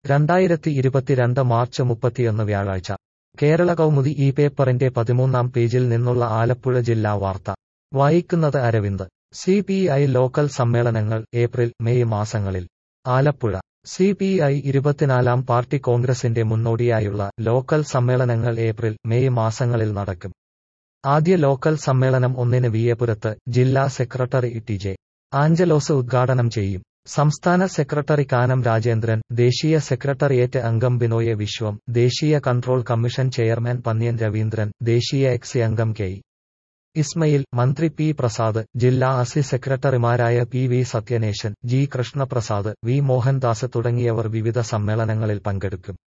രണ്ടായിരത്തി ഇരുപത്തിരണ്ട് മാർച്ച് മുപ്പത്തിയൊന്ന് വ്യാഴാഴ്ച കേരള കൗമുദി ഈ പേപ്പറിന്റെ പതിമൂന്നാം പേജിൽ നിന്നുള്ള ആലപ്പുഴ ജില്ലാ വാർത്ത വായിക്കുന്നത് Aravind C P I local സമ്മേളനങ്ങൾ ഏപ്രിൽ മെയ് മാസങ്ങളിൽ ആലപ്പുഴ സി പി ഐ ഇരുപത്തിനാലാം പാർട്ടി കോൺഗ്രസിന്റെ മുന്നോടിയായുള്ള ലോക്കൽ സമ്മേളനങ്ങൾ ഏപ്രിൽ മെയ് മാസങ്ങളിൽ നടക്കും ആദ്യ ലോക്കൽ സമ്മേളനം ഒന്നിന് വിയപുരത്ത് ജില്ലാ സെക്രട്ടറി ടി ജെ ആഞ്ചലോസ് ഉദ്ഘാടനം ചെയ്യും സംസ്ഥാന സെക്രട്ടറി കാനം രാജേന്ദ്രൻ ദേശീയ സെക്രട്ടറിയേറ്റ് അംഗം ബിനോയ് വിശ്വം ദേശീയ control commission chairman Pannian Raveendran ദേശീയ എക്സി അംഗം കെ ഇസ്മയിൽ മന്ത്രി പി പ്രസാദ് ജില്ലാ അസി സെക്രട്ടറിമാരായ P V Sathyanesan G Krishnaprasad V Mohandas തുടങ്ങിയവർ വിവിധ സമ്മേളനങ്ങളിൽ പങ്കെടുക്കും